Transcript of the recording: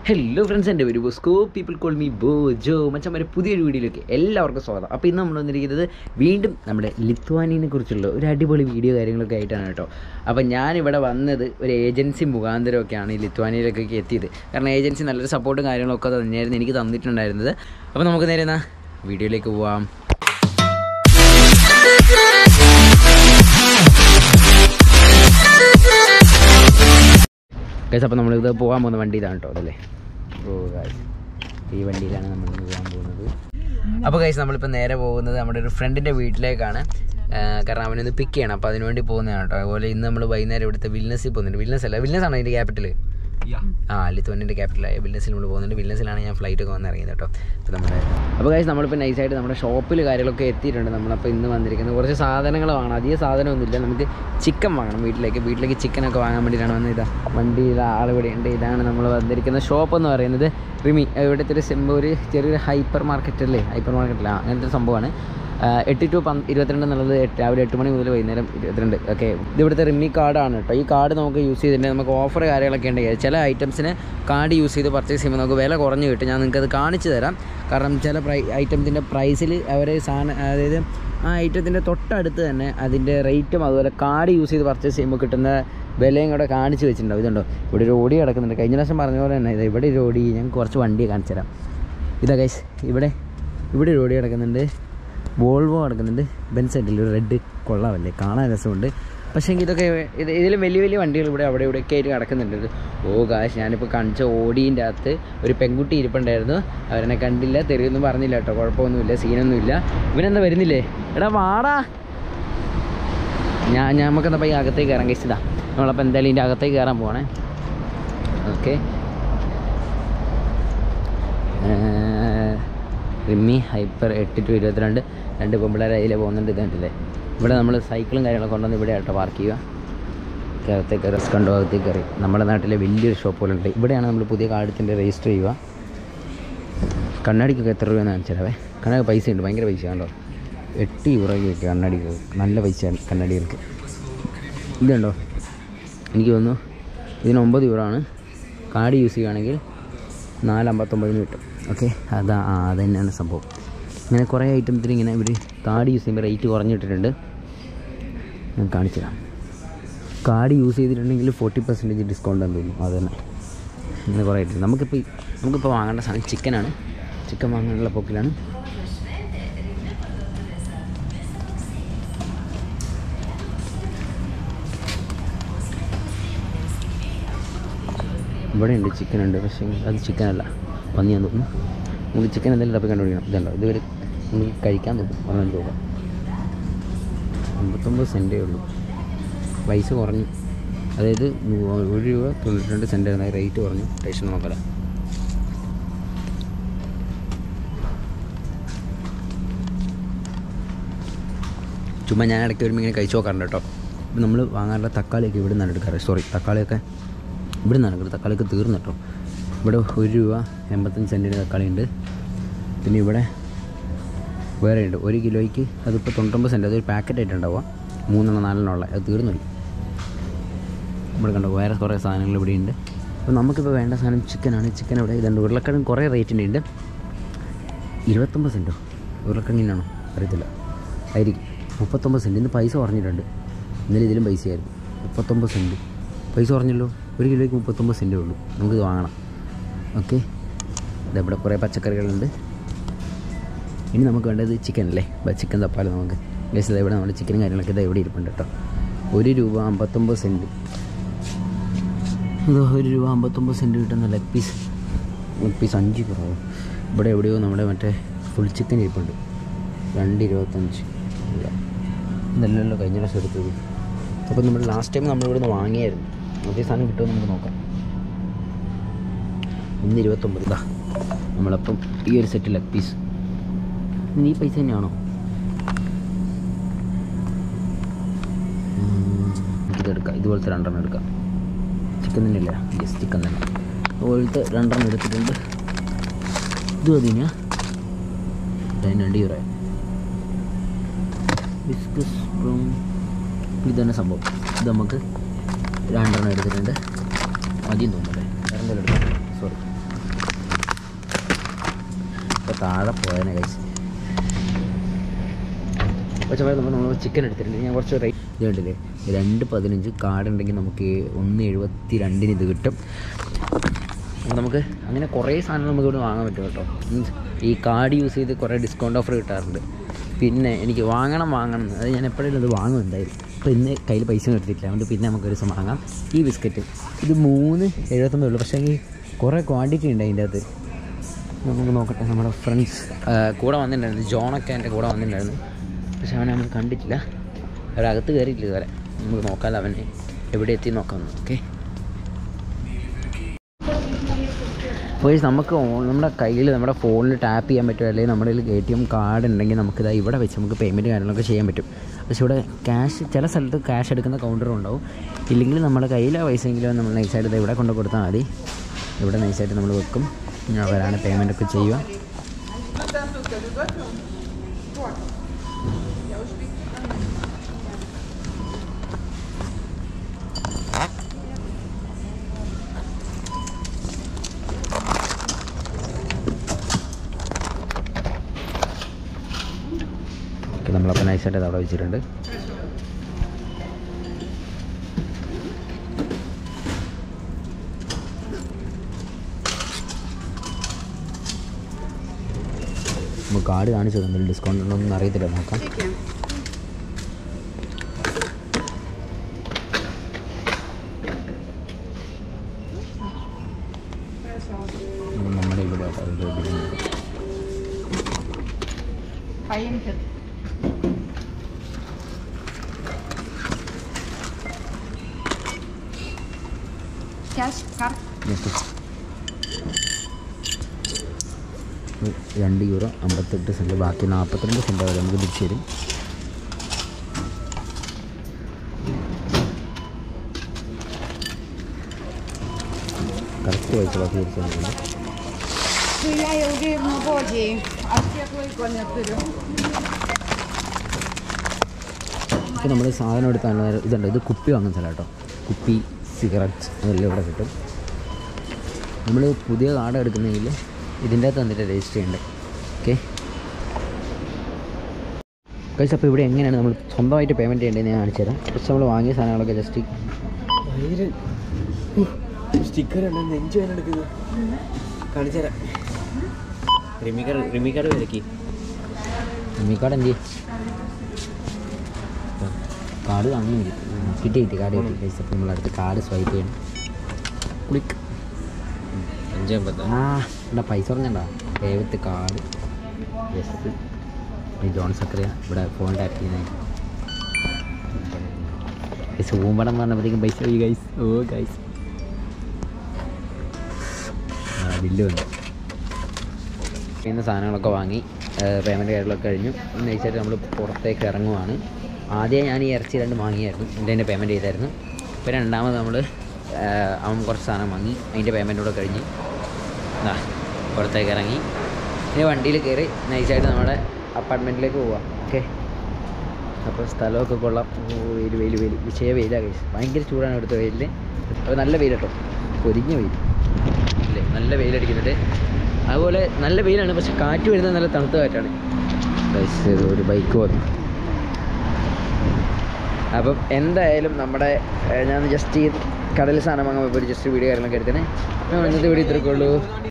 Hello friends എൻ്റെ പേര് Bosco people call me ബോ ജോ മച്ചന്മാരെ പുതിയൊരു വീഡിയോയിലേക്ക് എല്ലാവർക്കും സ്വാഗതം അപ്പോൾ ഇന്ന് നമ്മൾ വന്നിരിക്കുന്നത് വീണ്ടും നമ്മുടെ ലിത്വാനിയെ കുറിച്ചുള്ള ഒരു അടിപൊളി വീഡിയോ കാര്യങ്ങളൊക്കെ ആയിട്ടാണ് കേട്ടോ അപ്പോൾ ഞാനിവിടെ വന്നത് ഒരു ഏജൻസി മുഖാന്തരമൊക്കെയാണ് ഈ ലിത്വാനിയിലേക്കൊക്കെ എത്തിയത് കാരണം ഏജൻസി നല്ലൊരു സപ്പോർട്ടും കാര്യങ്ങളൊക്കെ തന്നെയായിരുന്നു എനിക്ക് തന്നിട്ടുണ്ടായിരുന്നത് അപ്പോൾ നമുക്ക് നേരെ എന്നാ വീഡിയോയിലേക്ക് പോവാം ഗൈസ് അപ്പോൾ നമ്മളിത് പോകാൻ പോകുന്ന വണ്ടി ഇതാണ് കേട്ടോ അതല്ലേ ഓ ഗൈസ് ഈ വണ്ടിയിലാണ് നമ്മൾ ഇന്ന് പോകാൻ പോകുന്നത് അപ്പോൾ ഗൈസ് നമ്മളിപ്പോൾ നേരെ പോകുന്നത് നമ്മുടെ ഒരു ഫ്രണ്ടിൻ്റെ വീട്ടിലേക്കാണ് ആ, കാരണം അവനൊന്ന് പിക്ക് ചെയ്യണം അപ്പോൾ അതിനുവേണ്ടി പോകുന്നതാണ് കേട്ടോ അതുപോലെ ഇന്ന് നമ്മൾ വൈകുന്നേരം ഇവിടുത്തെ വിൽനസിൽ പോകുന്നുണ്ട് വിൽനസ് അല്ല വിൽനസ് ആണ് അതിൻ്റെ ക്യാപിറ്റൽ ആ ലിത്വനിൻ്റെ ക്യാപിറ്റലായ വിൽനസിൽ നമ്മൾ പോകുന്നുണ്ട് വിൽനസിലാണ് ഞാൻ ഫ്ലൈറ്റ് ഒക്കെ വന്ന് ഇറങ്ങിയത് കേട്ടോ അപ്പോൾ നമ്മുടെ അപ്പോൾ ഗൈസ് നമ്മളിപ്പോൾ നൈസായിട്ട് നമ്മുടെ ഷോപ്പിൽ കാര്യങ്ങളൊക്കെ എത്തിയിട്ടുണ്ട് നമ്മളപ്പോൾ ഇന്ന് വന്നിരിക്കുന്നത് കുറച്ച് സാധനങ്ങൾ വാങ്ങണം അധികം സാധനമൊന്നുമില്ല നമുക്ക് ചിക്കൻ വാങ്ങണം വീട്ടിലേക്ക് വീട്ടിലേക്ക് ചിക്കനൊക്കെ വാങ്ങാൻ വേണ്ടിയിട്ടാണ് വന്നത് ഇതാ വണ്ടിയിൽ ആളിവിടെ ഉണ്ട് ഇതാണ് നമ്മൾ വന്നിരിക്കുന്ന ഷോപ്പ് എന്ന് പറയുന്നത് റിമി ഇവിടുത്തെ ഒരു സിമ്പ ഒരു ചെറിയൊരു ഹൈപ്പർ മാർക്കറ്റ് അല്ലേ ഹൈപ്പർ മാർക്കറ്റില്ല അങ്ങനത്തെ ഒരു സംഭവമാണ് ആ, എട്ട് ടു പന്ത് ഇരുപത്തിരണ്ട് എന്നുള്ളത് എട്ട് രാവിലെ എട്ട് മണി മുതൽ വൈകുന്നേരം ഇരുപത്തിരണ്ട് ഓക്കെ ഇത് ഇവിടുത്തെ റിമ്മി കാർഡാണ് കേട്ടോ ഈ കാർഡ് നമുക്ക് യൂസ് ചെയ്തിട്ടുണ്ടെങ്കിൽ നമുക്ക് ഓഫർ കാര്യങ്ങളൊക്കെ ഉണ്ടെങ്കിൽ ചില ഐറ്റംസിന് കാർഡ് യൂസ് ചെയ്ത് പർച്ചേസ് ചെയ്യുമ്പോൾ നമുക്ക് വില കുറഞ്ഞ് കിട്ടും ഞാൻ നിങ്ങൾക്ക് അത് കാണിച്ചു തരാം കാരണം ചില പ്രൈ ഐറ്റത്തിൻ്റെ പ്രൈസിൽ അവർ സാധനം അതായത് ആ ഐറ്റത്തിൻ്റെ തൊട്ടടുത്ത് തന്നെ അതിൻ്റെ റേറ്റും അതുപോലെ കാർഡ് യൂസ് ചെയ്ത് പർച്ചേസ് ചെയ്യുമ്പോൾ കിട്ടുന്ന വിലയും കൂടെ കാണിച്ച് വെച്ചിട്ടുണ്ടാവും ഇതുണ്ടോ ഇവിടെ ഒരു ഓടി കിടക്കുന്നുണ്ട് കഴിഞ്ഞ പ്രാവശ്യം പറഞ്ഞ പോലെ തന്നെ ഇത് ഇവിടെ ഒരു ഓടി ഞാൻ കുറച്ച് വണ്ടി കാണിച്ചു തരാം ഇതാ ഗൈസ് ഇവിടെ ഇവിടെ ഒരു ഓടി കിടക്കുന്നുണ്ട് വോൾവോ കിടക്കുന്നുണ്ട് ബെൻസ് ഉണ്ടല്ലോ ഒരു റെഡ് കൊള്ളാമല്ലേ കാണാൻ രസമുണ്ട് പക്ഷേ എങ്കിൽ ഇതൊക്കെ ഇത് ഇതിലും വലിയ വലിയ വണ്ടികൾ ഇവിടെ അവിടെ ഇവിടെയൊക്കെ ആയിട്ട് കിടക്കുന്നുണ്ട് ഇത് ഓ കാശ് ഞാനിപ്പോൾ കാണിച്ച ഓടീൻ്റെ അകത്ത് ഒരു പെൺകുട്ടി ഇരിപ്പുണ്ടായിരുന്നു അവരെന്നെ കണ്ടില്ല തെറിയൊന്നും പറഞ്ഞില്ല കേട്ടോ കുഴപ്പമൊന്നുമില്ല സീനൊന്നുമില്ല ഇവനെന്താ വരുന്നില്ലേ എടാ വാടാ ഞാൻ ഞാൻ നമുക്കെന്താ ഈ അകത്തേക്ക് കയറാൻ കഴിച്ചതാ നമ്മളപ്പോൾ എന്തായാലും ഇതിൻ്റെ അകത്തേക്ക് കയറാൻ പോകണേ ഓക്കെ റിമ്മി ഹൈപ്പർ എട്ട് ടു ഇരുപത്തിരണ്ട് രണ്ട് പെമ്പിളേരെ അതിലെ പോകുന്നുണ്ട് ഇതുണ്ടല്ലേ ഇവിടെ നമ്മൾ സൈക്കിളും കാര്യങ്ങളൊക്കെ കൊണ്ടുവന്ന് ഇവിടെ ആട്ടോ പാർക്ക് ചെയ്യുക അകത്തേക്ക് റെസ്റ്റ് കണ്ടോ അകത്തേക്ക് കയറി നമ്മുടെ നാട്ടിലെ വലിയൊരു ഷോപ്പ് പോലെ ഉണ്ട് ഇവിടെയാണ് നമ്മൾ പുതിയ കാർഡത്തിൻ്റെ രജിസ്റ്റർ ചെയ്യുക കണ്ണാടിക്കൊക്കെ എത്ര രൂപയെന്ന് കാണിച്ചാലേ കണ്ണാടി പൈസ ഉണ്ട് ഭയങ്കര പൈസ കണ്ടോ എട്ട് യൂറോയ്ക്ക് കണ്ണാടിക്ക് നല്ല പൈസയാണ് കണ്ണാടികൾക്ക് ഇതുണ്ടോ എനിക്ക് തോന്നുന്നു ഇതിന് ഒമ്പത് യൂറോ ആണ് കാർഡ് യൂസ് ചെയ്യുകയാണെങ്കിൽ നാല് അമ്പത്തൊമ്പതിന് കിട്ടും ഓക്കെ അതാ ആ അത് തന്നെയാണ് സംഭവം ഇങ്ങനെ കുറേ ഐറ്റംസിന് ഇങ്ങനെ ഇവർ കാർഡ് യൂസ് ചെയ്യുമ്പോൾ റേറ്റ് കുറഞ്ഞിട്ടിട്ടുണ്ട് ഞാൻ കാണിച്ചു തരാം കാർഡ് യൂസ് ചെയ്തിട്ടുണ്ടെങ്കിൽ ഫോർട്ടി പെർസെൻറ്റേജ് ഡിസ്കൗണ്ട് എന്ന് തോന്നുന്നു അത് തന്നെ ഇങ്ങനെ കുറേ ആയിട്ട് നമുക്കിപ്പോൾ ഈ- നമുക്കിപ്പോൾ വാങ്ങേണ്ട സാധനം ചിക്കനാണ് ചിക്കൻ വാങ്ങാനുള്ള പോക്കിലാണ് ഇവിടെ ഉണ്ട് ചിക്കൻ ഉണ്ട് പക്ഷേ അത് ചിക്കൻ അല്ല പന്നിയാന്ന് തോന്നുന്നു നമുക്ക് ചിക്കൻ എന്തെങ്കിലും തപ്പി കണ്ടുപിടിക്കണം ഇതുണ്ടോ ഇതുവരെ നമുക്ക് കഴിക്കാൻ തോന്നും പതിനഞ്ച് രൂപ അമ്പത്തൊമ്പത് സെൻറ്റേ ഉള്ളൂ പൈസ കുറഞ്ഞു അതായത് ഒരു രൂപ തൊണ്ണൂറ്റി രണ്ട് സെൻറ്റ് ആയിരുന്നു റേറ്റ് കുറഞ്ഞു ടേസ്റ്റ് നോക്കല ചുമ്മാ ഞാൻ ഇടയ്ക്ക് വരുമ്പോൾ ഇങ്ങനെ കഴിച്ചു നോക്കാറുണ്ട് കേട്ടോ ഇപ്പം നമ്മൾ വാങ്ങാറുള്ള തക്കാളിയൊക്കെ ഇവിടെ നിന്നാണ് എടുക്കാറ് സോറി തക്കാളിയൊക്കെ ഇവിടെ നിന്നാണ് എടുക്കുന്നത് തക്കാളിയൊക്കെ തീർന്നു കേട്ടോ ഇവിടെ ഒരു രൂപ എൺപത്തഞ്ച് സെൻറ്റിന് തക്കാളി ഉണ്ട് പിന്നെ ഇവിടെ വേറെ ഉണ്ട് ഒരു കിലോയ്ക്ക് അതിപ്പോൾ തൊണ്ണൂറ്റൊമ്പത് സെൻറ്റ് അതൊരു പാക്കറ്റ് ആയിട്ട് ഉണ്ടാവുക മൂന്നെണ്ണം നാലെണ്ണം ഉള്ള അത് തീർന്നു പോയി ഇവിടെ കണ്ടോ വേറെ കുറേ സാധനങ്ങൾ ഇവിടെ ഉണ്ട് അപ്പോൾ നമുക്കിപ്പോൾ വേണ്ട സാധനം ചിക്കനാണ് ചിക്കൻ ഇവിടെ ഇതുണ്ട് ഉരുളക്കിഴങ്ങ് കുറേ റേറ്റിൻ്റെ ഉണ്ട് ഇരുപത്തൊമ്പത് സെൻറ്റോ ഉരുളക്കിഴങ്ങിനാണോ അറിയത്തില്ല ആയിരിക്കും മുപ്പത്തൊമ്പത് സെൻറ്റ് ഇന്ന് പൈസ കുറഞ്ഞിട്ടുണ്ട് ഇന്നലെ ഇതിലും പൈസയായിരുന്നു മുപ്പത്തൊമ്പത് സെൻറ്റ് പൈസ കുറഞ്ഞല്ലോ ഒരു കിലോയ്ക്ക് മുപ്പത്തൊമ്പത് സെൻറ്റേ ഉള്ളൂ നമുക്കിത് വാങ്ങണം ഓക്കെ ഇതവിടെ കുറേ പച്ചക്കറികളുണ്ട് ഇനി നമുക്ക് വേണ്ടത് ചിക്കൻ അല്ലേ ചിക്കൻ തപ്പാൽ നമുക്ക് ഗസ് ഇവിടെ നമ്മുടെ ചിക്കനും കാര്യങ്ങളൊക്കെ ഇതാ ഇവിടെ ഇരിപ്പുണ്ട് കേട്ടോ ഒരു രൂപ അമ്പത്തൊമ്പത് സെൻറ്റ് ഇത് ഒരു രൂപ അമ്പത്തൊമ്പത് സെൻറ്റ് കിട്ടുന്ന ലെഗ് പീസ് ലെഗ് പീസ് അഞ്ച് കുറവ് ഇവിടെ എവിടെയോ നമ്മുടെ മറ്റേ ഫുൾ ചിക്കൻ ഇരിപ്പുണ്ട് രണ്ട് ഇരുപത്തഞ്ച് ഇല്ല ഇതല്ലല്ലോ കഴിഞ്ഞ പ്രാവശ്യം എടുത്തത് അപ്പോൾ നമ്മൾ ലാസ്റ്റ് ടൈം നമ്മൾ ഇവിടുന്ന് വാങ്ങിയായിരുന്നു അതേ സാധനം കിട്ടുമെന്ന് നമുക്ക് നോക്കാം ഒന്ന് ഇരുപത്തൊമ്പത് ഇതാ നമ്മളപ്പം ഈ ഒരു സെറ്റ് ലെഗ് പീസ് ഇനി ഈ പൈസ തന്നെയാണോ ഇതെടുക്കാം ഇതുപോലത്തെ രണ്ടെണ്ണം എടുക്കാം ചിക്കൻ തന്നെയല്ല യെസ് ചിക്കൻ തന്നെ അതുപോലത്തെ രണ്ടെണ്ണം എടുത്തിട്ടുണ്ട് ഇത് മതിനാ അതിന് രണ്ട് യൂറോ ബിസ്കസ് ബ്രൗൺ ഇത് തന്നെ സംഭവം ഇത് നമുക്ക് രണ്ടെണ്ണം എടുത്തിട്ടുണ്ട് മതിയും തോന്നുന്നല്ലേ വേറെ എന്തെങ്കിലും എടുക്കാം സോറി താഴെ പോയതിനെ കഴിച്ച് പക്ഷേ നമ്മൾ നമ്മൾ ചിക്കൻ എടുത്തിട്ടുണ്ട് ഞാൻ കുറച്ച് റേറ്റ് ഇത് കണ്ടില്ലേ രണ്ട് പതിനഞ്ച് കാർഡ് ഉണ്ടെങ്കിൽ നമുക്ക് ഒന്ന് എഴുപത്തി രണ്ടിന് ഇത് കിട്ടും അപ്പോൾ നമുക്ക് അങ്ങനെ കുറേ സാധനം നമുക്ക് ഇവിടെ വാങ്ങാൻ പറ്റും കേട്ടോ മീൻസ് ഈ കാർഡ് യൂസ് ചെയ്ത് കുറേ ഡിസ്കൗണ്ട് ഓഫർ കിട്ടാറുണ്ട് പിന്നെ എനിക്ക് വാങ്ങണം വാങ്ങണം എന്ന്. അത് ഞാൻ എപ്പോഴും ഇത് വാങ്ങും എന്തായാലും അപ്പോൾ ഇന്ന് കയ്യിൽ പൈസ എടുത്തിട്ടില്ല അതുകൊണ്ട് പിന്നെ നമുക്ക് ഒരു ദിവസം വാങ്ങാം ഈ ബിസ്ക്കറ്റ് ഇത് മൂന്ന് എഴുപത്തൊമ്പതേ ഉള്ളൂ പക്ഷേ ഈ കുറേ ക്വാണ്ടിറ്റി ഉണ്ട് അതിൻ്റെ അകത്ത് നമുക്ക് നോക്കട്ടെ നമ്മുടെ ഫ്രണ്ട്സ് കൂടെ വന്നിട്ടുണ്ടായിരുന്നു ജോണൊക്കെ എൻ്റെ കൂടെ വന്നിട്ടുണ്ടായിരുന്നു പക്ഷെ അവനെ നമ്മൾ കണ്ടിട്ടില്ല അവരകത്ത് കയറിയിട്ടില്ല ഇതുവരെ നമുക്ക് നോക്കാമല്ലോ അവനെ എവിടെ എത്തി നോക്കാം ഓക്കെ അപ്പോൾ നമുക്ക് ഓൺ- നമ്മുടെ കയ്യിൽ നമ്മുടെ ഫോണിൽ ടാപ്പ് ചെയ്യാൻ പറ്റും അല്ലെങ്കിൽ നമ്മുടെ കയ്യിൽ എ ടി എം കാർഡ് ഉണ്ടെങ്കിൽ നമുക്കിത് ഇവിടെ വെച്ച് നമുക്ക് പേയ്മെൻറ്റ് കാര്യങ്ങളൊക്കെ ചെയ്യാൻ പറ്റും പക്ഷേ ഇവിടെ ക്യാഷ് ചില സ്ഥലത്ത് ക്യാഷ് എടുക്കുന്ന കൗണ്ടറും ഉണ്ടാവും ഇല്ലെങ്കിൽ നമ്മുടെ കയ്യിലെ പൈസയെങ്കിലും നമ്മൾ നൈസായിട്ട് ഇത് ഇവിടെ കൊണ്ട് കൊടുത്താൽ മതി ഇവിടെ നൈസായിട്ട് നമ്മൾ വെക്കും അവരാണ് പേയ്മെൻ്റ് ഒക്കെ ചെയ്യുക ഓക്കെ നമ്മളപ്പോൾ നൈസായിട്ട് അത് അവിടെ വെച്ചിട്ടുണ്ട് നമുക്ക് കാർഡ് കാണിച്ചു തന്നില്ല ഡിസ്കൗണ്ട് ഉണ്ടോ എന്ന് അറിയത്തില്ല നോക്കാം ഉം, നമ്മുടെ ഇവിടെ ആട്ടോ ഇത് ഇരിക്കുന്നത്. Поемте. Cash, card. Yes, yes. ഉം, രണ്ട് യൂറോ അമ്പത്തെട്ട് സെൻറ്റ് ബാക്കി നാൽപ്പത്തിരണ്ട് സെൻറ്റ് വരെ നമുക്ക് തിരിച്ചു തരും കറക്റ്റ് പൈസ ബാക്കി തിരിച്ചു തരുന്നുണ്ട് Ja, jag vill nog body. Att jag får gå ner till dem. ഇപ്പോൾ നമ്മൾ സാധനം എടുത്താൽ ഇതുണ്ട് ഇത് കുപ്പി വാങ്ങുന്ന സ്ഥലം കേട്ടോ കുപ്പി സിഗരറ്റ് അതെല്ലാം ഇവിടെ കിട്ടും നമ്മൾ പുതിയ കാർഡ് എടുക്കുന്നെങ്കിൽ ഇതിൻ്റെ അകത്ത് വന്നിട്ട് രജിസ്റ്റർ ചെയ്യണ്ടേ ഓക്കെ കഴിച്ച് അപ്പോൾ ഇവിടെ എങ്ങനെയാണ് നമ്മൾ സ്വന്തമായിട്ട് പേയ്മെൻറ്റ് ചെയ്യേണ്ടതെന്ന് ഞാൻ കാണിച്ചു തരാം പക്ഷെ നമ്മൾ വാങ്ങിയ സാധനങ്ങളൊക്കെ ജസ്റ്റ് സ്റ്റിക്കർ ഉണ്ട് നെഞ്ചു വേന എടുക്കുന്നത് കാണിച്ചുതരാം റിമിക്കാർ റിമിക്കാർ വിലക്കി ഈ കാർഡ് എന്ത് കാർഡ് വാങ്ങി കിട്ടി കിട്ടി കാർഡ് കിട്ടി കഴിച്ച് അപ്പോൾ നമ്മൾ അടുത്ത് കാർഡ് സ്വൈപ്പ് ചെയ്യണം ക്ലിക്ക് അഞ്ച് അമ്പത്തി ആ ഇവിടെ പൈസ പറഞ്ഞണ്ടാ ദൈവത്ത് കാർഡ് യെസ് ഈ ജോൺ സക്രിയ ഇവിടെ ഫോൺ ടാപ്പ് ചെയ്യുന്നത് ഗൈസ് ഊമ്പടം പറഞ്ഞപ്പോഴത്തേക്കും പൈസ പോയി ഗൈസ് ഓ ഗൈസ് ബില്ല് വന്നു ഇന്ന് സാധനങ്ങളൊക്കെ വാങ്ങി പേയ്മെൻറ്റ് കാര്യങ്ങളൊക്കെ കഴിഞ്ഞു നൈസായിട്ട് നമ്മൾ പുറത്തേക്ക് ഇറങ്ങുവാണ് ആദ്യം ഞാൻ ഈ ഇറച്ചി രണ്ട് വാങ്ങിയായിരുന്നു എൻ്റെ തന്നെ പേയ്മെൻറ്റ് ചെയ്തായിരുന്നു ഇപ്പോൾ രണ്ടാമത് നമ്മൾ അവൻ കുറച്ച് സാധനം വാങ്ങി അതിൻ്റെ പേയ്മെൻറ്റ് കൂടെ കഴിഞ്ഞ് ഇതാ പുറത്തേക്ക് ഇറങ്ങി ഇനി വണ്ടിയിൽ കയറി നൈസായിട്ട് നമ്മുടെ അപ്പാർട്ട്മെൻറ്റിലേക്ക് പോവാം ഓക്കെ അപ്പോൾ സ്ഥലമൊക്കെ കൊള്ളാം ഓ വെയിൽ വെയിൽ വെയിൽ വിഷയ വെയിലാണ് കഴിച്ച് ഭയങ്കര ചൂടാണ് ഇവിടുത്തെ വെയിലിൽ അപ്പോൾ നല്ല വെയിൽ കേട്ടോ പൊരിഞ്ഞ വെയിൽ അല്ലേ നല്ല വെയിലടിക്കുന്നുണ്ട് അതുപോലെ നല്ല വെയിലാണ് പക്ഷെ കാറ്റ് വരുന്നത് നല്ല തണുത്ത കാറ്റാണ് Guys, ഇത് ഒരു ബൈക്ക് വന്നു അപ്പം എന്തായാലും നമ്മുടെ ഏഹ്, ഞാൻ ജസ്റ്റ് ഈ കടൽ സാധനം വാങ്ങാൻ പോയപ്പോൾ ജസ്റ്റ് വീഡിയോ കാര്യങ്ങളൊക്കെ എടുത്തേ ഇന്നത്തെ വീഡിയോ ഇത്രയൊക്കെ ഉള്ളൂ